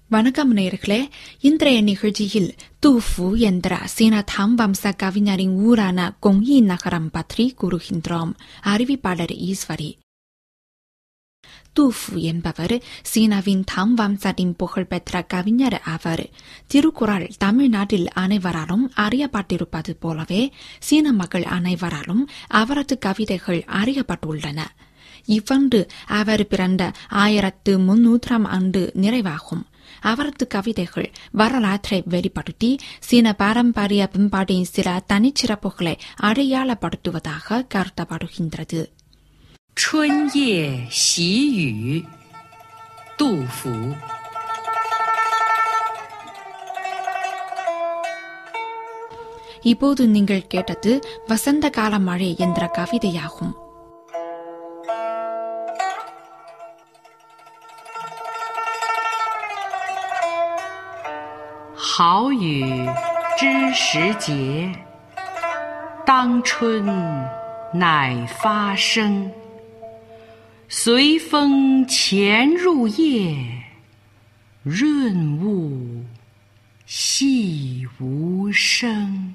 வணக்கம் நேயர்களே இன்றைய நிகழ்ச்சியில் தூஃபு என்ற சீன தாம் வம்ச கவிஞரின் ஊரான கொங்கி நகரம் பற்றி கூறுகின்றோம் அறிவிப்பாளர் ஈஸ்வரி தூஃபு என்பவர் சீனாவின் தாம் வம்சத்தின் புகழ்பெற்ற கவிஞர் ஆவர் திருக்குறள் தமிழ்நாட்டில் அனைவராலும் அறியப்பட்டிருப்பது போலவே சீன மக்கள் அனைவராலும் அவரது கவிதைகள் அறியப்பட்டுள்ளன இவ்வாண்டு அவர் பிறந்த ஆயிரத்து முன்னூற்றாம் ஆண்டு நிறைவாகும் அவரது கவிதைகள் வரலாற்றை வெளிப்படுத்தி சீன பாரம்பரிய பண்பாட்டின் சில தனிச்சிறப்புகளை அடையாளப்படுத்துவதாக கருதப்படுகின்றது 春夜喜雨，杜甫。 இப்போது நீங்கள் கேட்டது வசந்த கால மழை என்ற கவிதையாகும் 好雨知时节，当春乃发生。随风潜入夜，润物细无声。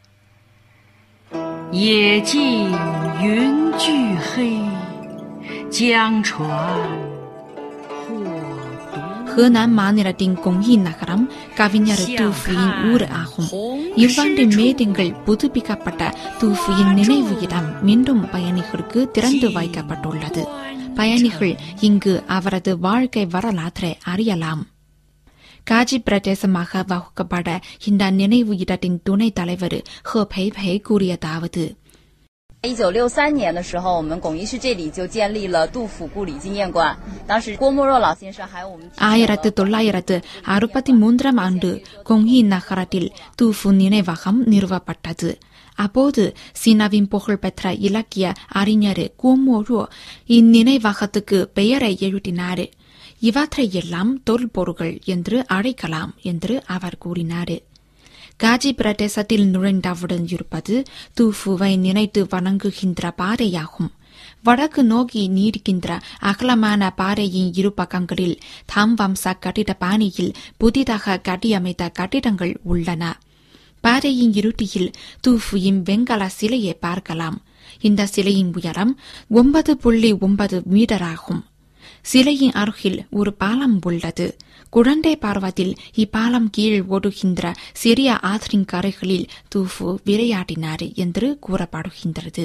野径云俱黑，江船或独。 河南மாநிலத்தின் கொங்கி நகரம் கவிஞர் தூஃபியின் ஊர் ஆகும் இவ்வாண்டு மே திங்கள் புதுப்பிக்கப்பட்ட தூஃபியின் நினைவு இடம் மீண்டும் பயணிகளுக்கு திறந்து வைக்கப்பட்டுள்ளது பயணிகள் இங்கு அவரது வாழ்க்கை வரலாற்றை அறியலாம் காஜி பிரதேசமாக வகுக்கப்பட இந்த நினைவு இடத்தின் துணைத் தலைவர் ஹே பெய் பெய் கூறியதாவது 一九六三年的时候，我们巩义市这里就建立了杜甫故里纪念馆。当时郭沫若老先生还有我们 ஆயிரத்து தொள்ளாயிரத்து அறுபத்தி மூன்றாம் ஆண்டு கொங்கி நகரத்தில் தூஃபு நினைவகம் நிறுவப்பட்டது அப்போது சீனாவின் புகழ்பெற்ற இலக்கிய அறிஞர் கோமோரோ இந்நினைவகத்துக்கு பெயரை எழுதினார் இவற்றை எல்லாம் தொல்பொருள்கள் என்று அழைக்கலாம் என்று அவர் கூறினார் காஜி பிரதேசத்தில் நுழைந்தவுடன் இருப்பது தூஃபுவை நினைத்து வணங்குகின்ற பாறையாகும் வடக்கு நோக்கி நீடிக்கின்ற அகலமான பாறையின் இரு பக்கங்களில் தாம் வம்ச கட்டிட பாணியில் புதிதாக கட்டியமைத்த கட்டிடங்கள் உள்ளன பாறையின் இருட்டியில் தூஃபுயின் வெங்கல சிலையை பார்க்கலாம் இந்த சிலையின் உயரம் ஒன்பது புள்ளி ஒன்பது மீட்டர் ஆகும் சிலையின் அருகில் ஒரு பாலம் உள்ளது குழந்தை பருவத்தில் இப்பாலம் கீழ் ஓடுகின்ற சிறிய ஆற்றின் கரைகளில் தூஃபு விளையாடினார் என்று கூறப்படுகின்றது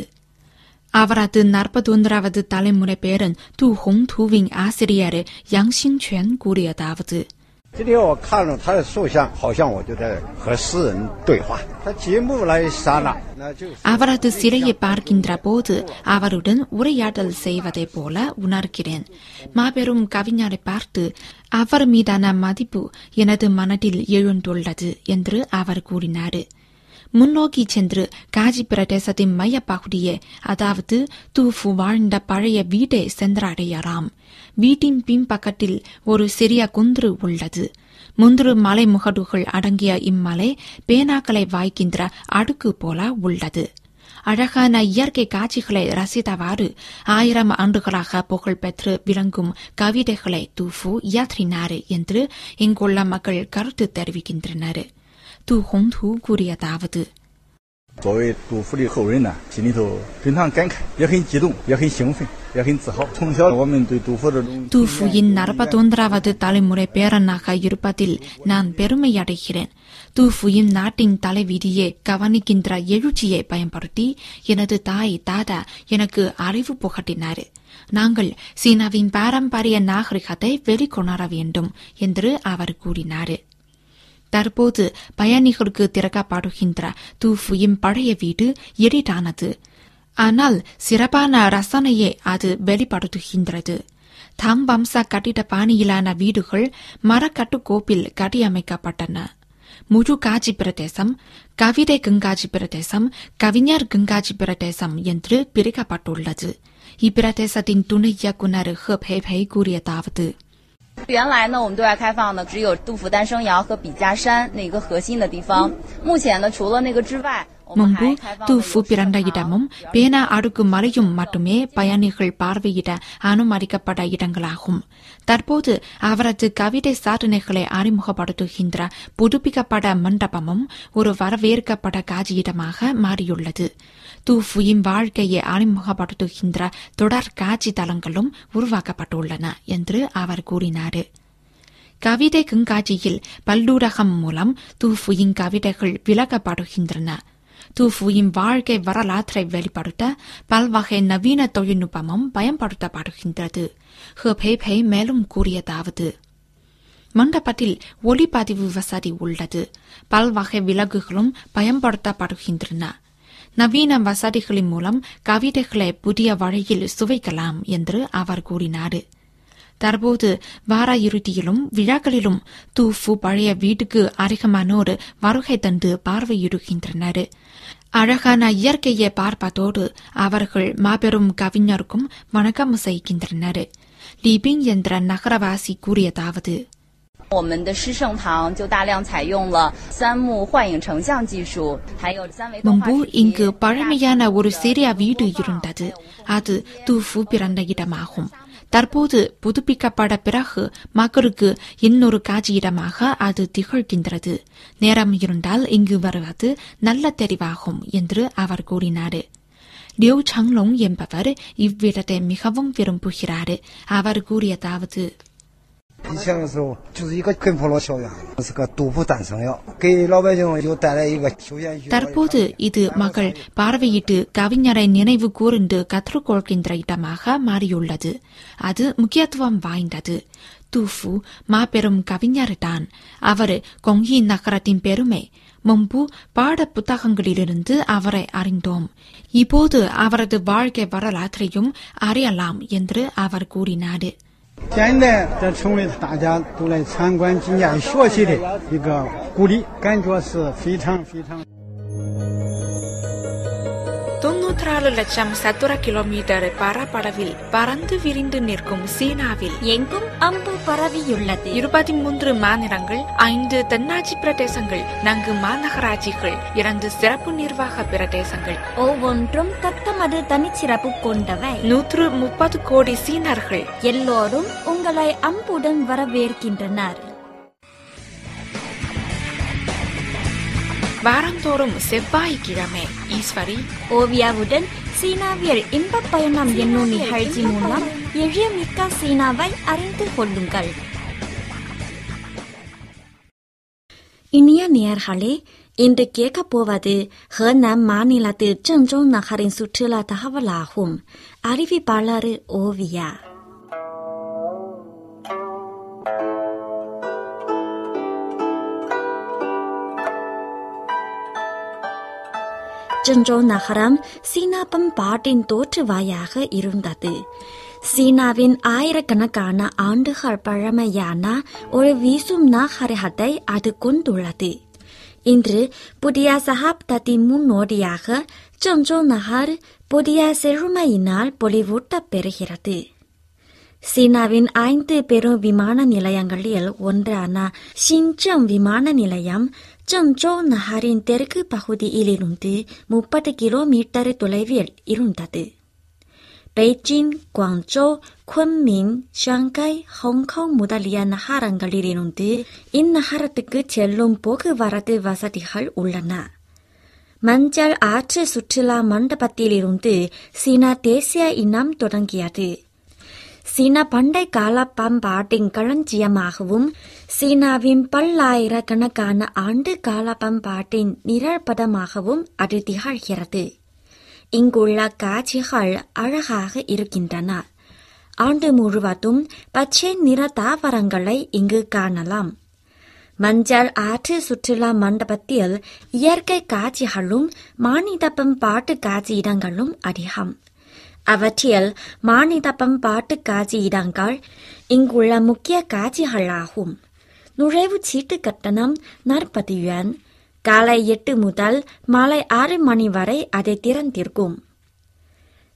அவரது நாற்பத்தொன்றாவது தலைமுறை பேரன் து ஹொங் துவின் ஆசிரியர் யாங் சிங்குவன் கூறியதாவது 今天我看了他的塑像，好像我就在和诗人对话。他节目来刹那，那就是 அவரது சிலையை பார்க்கின்ற போது அவருடன் உரையாடல் செய்வதைப் போல உணர்கிறேன் மாபெரும் கவிஞரை பார்த்து அவர் மீதான மதிப்பு எனது மனதில் எழுந்துள்ளது என்று அவர் கூறினார் முன்னோக்கி சென்று காஜி பிரதேசத்தின் மையப்பகுதியே அதாவது தூஃபு வாழ்ந்த பழைய வீட்டை சென்றடையலாம் வீட்டின் பின்பக்கத்தில் ஒரு சிறிய குன்று உள்ளது முந்திரு மலை முகடுகள் அடங்கிய இம்மலை பேனாக்களை வாய்க்கின்ற அடுக்கு போல உள்ளது அழகான இயற்கை காட்சிகளை ரசித்தவாறு ஆயிரம் ஆண்டுகளாக புகழ்பெற்று விளங்கும் கவிதைகளை தூஃபு இயற்றினார் என்று இங்குள்ள மக்கள் கருத்து தெரிவிக்கின்றனர் 杜宏图கூறியதாவது 作为杜甫的后人呢，心里头非常感慨，也很激动，也很兴奋，也很自豪。从小我们对杜甫这种 தூஃபுயின் நாற்பத்தொன்றாவது தலைமுறை பேரனாக இருப்பதில் நான் பெருமையடைகிறேன் தூஃபுயின் நாட்டின் தலைவிதியை கவனிக்கின்ற எழுச்சியை பயன்படுத்தி எனது தாய் தாதா எனக்கு அறிவு புகட்டினார் நாங்கள் சீனாவின் பாரம்பரிய நாகரிகத்தை வெளிக்கொணர வேண்டும் என்று அவர் கூறினார் தற்போது பயணிகளுக்கு திறக்கப்படுகின்ற தூஃபுயின் பழைய வீடு எளிதானது ஆனால் சிறப்பான ரசனையை அது வெளிப்படுத்துகின்றது தாம் வம்ச கட்டிட பாணியிலான வீடுகள் மரக்கட்டுக்கோப்பில் கட்டியமைக்கப்பட்டன முழு காட்சி பிரதேசம் கவிதை கங்காட்சி பிரதேசம் கவிஞர் கங்காட்சி பிரதேசம் என்று பிரிக்கப்பட்டுள்ளது இப்பிரதேசத்தின் துணை இயக்குநர் ஹே பெய் பெய் கூறியதாவது 原来呢，我们对外开放的只有杜甫诞生窑和笔架山那个核心的地方。目前呢，除了那个之外， முன்பு தூஃபு பிறந்த இடமும் பேனா அடுக்கு மலையும் மட்டுமே பயணிகள் பார்வையிட அனுமதிக்கப்பட்ட இடங்களாகும் தற்போது அவரது கவிதை சாதனைகளை அறிமுகப்படுத்துகின்ற புதுப்பிக்கப்பட்ட மண்டபமும் ஒரு வரவேற்கப்பட்ட காட்சியிடமாக மாறியுள்ளது தூஃபுயின் வாழ்க்கையை அறிமுகப்படுத்துகின்ற தொடர் காட்சி தளங்களும் உருவாக்கப்பட்டுள்ளன என்று அவர் கூறினார் கவிதை கண்காட்சியில் பல்லூடகம் மூலம் தூஃபுயின் கவிதைகள் விளக்கப்படுகின்றன தூஃபுயின் வாழ்க்கை வரலாற்றை வெளிப்படுத்த பல்வகை நவீன தொழில்நுட்பமும் பயன்படுத்தப்படுகின்றது ஹெபெய்பெய் மேலும் கூறியதாவது மண்டபத்தில் ஒளிப்பதிவு வசதி உள்ளது பல்வகை விலங்குகளும் பயன்படுத்தப்படுகின்றன நவீன வசதிகளின் மூலம் கவிதைகளை புதிய வழியில் சுவைக்கலாம் என்று அவர் கூறினார் தற்போது வார இறுதியிலும் விழாக்களிலும் தூஃபு பழைய வீட்டுக்கு அதிகமானோர் வருகை தந்து பார்வையிடுகின்றனர் அழகான இயற்கையை பார்ப்பதோடு அவர்கள் மாபெரும் கவிஞருக்கும் வணக்கம் செய்கின்றனர் லிபிங் என்ற நகரவாசி கூறியதாவது 我们的诗圣堂就大量采用了三幕幻影成像技术，还有三维动画 முன்பு 视频 இங்கு பழமையான ஒரு சிறிய வீடு இருந்தது அது தூஃபு பிறந்த இடமாகும் தற்போது புதுப்பிக்கப்பட்ட பிறகு மக்களுக்கு இன்னொரு காட்சியிடமாக அது திகழ்கின்றது நேரம் இருந்தால் இங்கு வருவது நல்ல தெரிவாகும் என்று அவர் கூறினார் லியூ சங்லோங் என்பவர் இவ்விடத்தை மிகவும் விரும்புகிறார் அவர் கூறியதாவது 以前的时候就是一个根普罗校园，是个杜甫诞生了，给老百姓就带来一个休闲娱乐。 தற்போது இது மக்கள் பார்வையிட்டு கவிஞரை நினைவு கூர்ந்து கற்றுக்கொள்கின்ற இடமாக மாறியுள்ளது அது முக்கியத்துவம் வாய்ந்தது தூஃபு மாபெரும் கவிஞர்தான் அவர் கொங்கி நகரத்தின் பெருமை முன்பு பாட புத்தகங்களிலிருந்து அவரை அறிந்தோம் இப்போது அவரது வாழ்க்கை வரலாற்றையும் அறியலாம் என்று அவர் கூறினார் 现在这成为大家都来参观纪念学习的一个鼓励，感觉是非常非常。 தொன்னூற்றாறு லட்சம் சதுர கிலோமீட்டர் பரப்பளவில் பறந்து விரிந்து நிற்கும் சீனாவில் எங்கும் அம்பு பரவியுள்ளது இருபத்தி மூன்று மாநிலங்கள் ஐந்து தென்னாட்சி பிரதேசங்கள் நான்கு மாநகராட்சிகள் இரண்டு சிறப்பு நிர்வாக பிரதேசங்கள் ஒவ்வொன்றும் தத்தமது தனிச்சிறப்பு கொண்டவை நூற்று முப்பது கோடி சீனர்கள் எல்லோரும் உங்களை அம்புடன் வரவேற்கின்றனர் வாரந்தோறும் செவ்வாய்க்கிழமை ஈஸ்வரி ஓவியாவுடன் சீனாவில் இன்பப் பயணம் என்னும் நிகழ்ச்சி மூலம் எழியமிக்க சீனாவை அறிந்து கொள்ளுங்கள் இனிய நேயர்களே இன்று கேட்கப் போவது ஹெனான் மாநிலத்து சென்ஜோங் நகரின் சுற்றுலா தகவலாகும் அறிவிப்பாளர் ஓவியா சென்ஜோ நகரம் சீனா பண்பாட்டின் தோற்றுவாயாக இருந்தது சீனாவின் ஆயிரக்கணக்கான ஆண்டுகள் பழமையான ஒரு வீசும் நாகரிகத்தை அது கொண்டுள்ளது இன்று புதிய சகாப்தத்தின் முன்னோடியாக சென்ஜோ நகர் புதிய செழுமையினால் பொலிவூட்டப் பெறுகிறது சீனாவின் ஐந்து பெரும் விமான நிலையங்களில் ஒன்றான ஷின்ஜங் விமான நிலையம் சென்ஜோ நகரின் தெற்கு பகுதியிலிருந்து முப்பது கிலோமீட்டர் தொலைவில் இருந்தது Beijing Guangzhou Kunming Shanghai Hong Kong முதலிய நகரங்களிலிருந்து இந்நகரத்துக்கு செல்லும் போக்குவரத்து வசதிகள் உள்ளன மஞ்சள் ஆற்று சுற்றுலா மண்டபத்திலிருந்து சீனா தேசிய இனம் தொடங்கியது சீனா பண்டை கால பண்பாட்டின் களஞ்சியமாகவும் சீனாவின் பல்லாயிரக்கணக்கான ஆண்டு கால பண்பாட்டின் நிழற்பதமாகவும் அது திகழ்கிறது இங்குள்ள காட்சிகள் அழகாக இருக்கின்றன ஆண்டு முழுவதும் பச்சை நிற தாவரங்களை இங்கு காணலாம் மஞ்சள் ஆற்று சுற்றுலா மண்டபத்தில் இயற்கை காட்சிகளும் மானிட பண்பாட்டு காட்சியிடங்களும் அதிகம் அவற்றில் மானிட பண்பாட்டு காட்சியிடங்கள் இங்குள்ள முக்கிய காட்சிகளாகும் நுழைவுச் சீட்டு கட்டணம் நாற்பது யுவான் காலை எட்டு முதல் மாலை ஆறு மணி வரை அதை திறந்திருக்கும்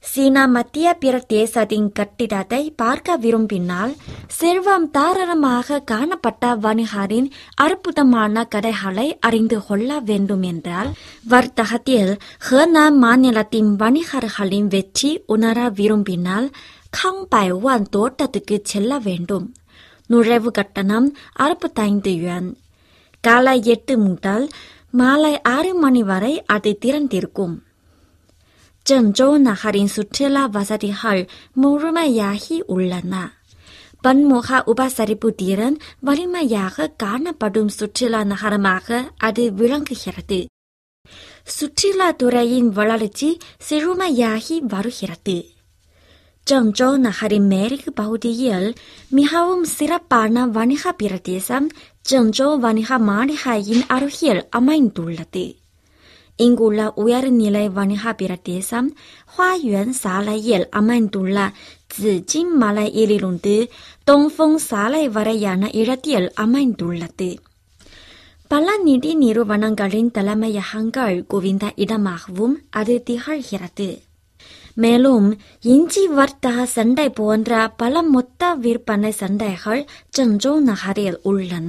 சீனா மத்திய பிரதேசத்தின் கட்டிடத்தை பார்க்க விரும்பினால் செல்வம் தாராளமாக காணப்பட்ட வணிகரின் அற்புதமான கதைகளை அறிந்து கொள்ள வேண்டும் என்றால் வர்த்தகத்தில் ஹெனான் மாநிலத்தின் வணிகர்களின் வெற்றி உணர விரும்பினால் காங்பைவான் தோட்டத்துக்கு செல்ல வேண்டும் நுழைவு கட்டணம் அறுபத்தைந்து yuan காலை எட்டு முதல் மாலை ஆறு மணி வரை அது திறந்திருக்கும் ஜென்ஜோ நகரின் சுற்றுலா வசதிகள் முழுமையாகி உள்ளன பன்முக உபசரிப்பு திறன் வலிமையாக காணப்படும் சுற்றுலா நகரமாக அது விளங்குகிறது சுற்றுலாத்துறையின் வளர்ச்சி சிறுமையாகி வருகிறது ஜென்ஜோ நகரின் மேற்கு பகுதியில் மிகவும் சிறப்பான வணிக பிரதேசம் ஜென்ஜோ வணிக மாளிகையின் அருகில் அமைந்துள்ளது இங்குள்ள உயர்நிலை வணிக பிரதேசம் ஹுாயுன் சாலையில் அமைந்துள்ள ஜிஜின் மலையிலிருந்து தொங்ஃபங் சாலை வரையான இடத்தில் அமைந்துள்ளது பல நிதி நிறுவனங்களின் தலைமையகங்கள் குவிந்த இடமாகவும் அது திகழ்கிறது மேலும் இஞ்சி வர்த்தக சண்டை போன்ற பல மொத்த விற்பனை சந்தைகள் ஜென்ஜோ நகரில் உள்ளன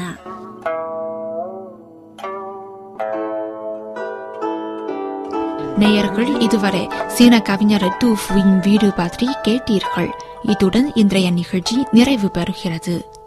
நேயர்கள் இதுவரை சீன கவிஞர் டு ஃபுவின் வீடு பற்றி கேட்டீர்கள் இத்துடன் இன்றைய நிகழ்ச்சி நிறைவு பெறுகிறது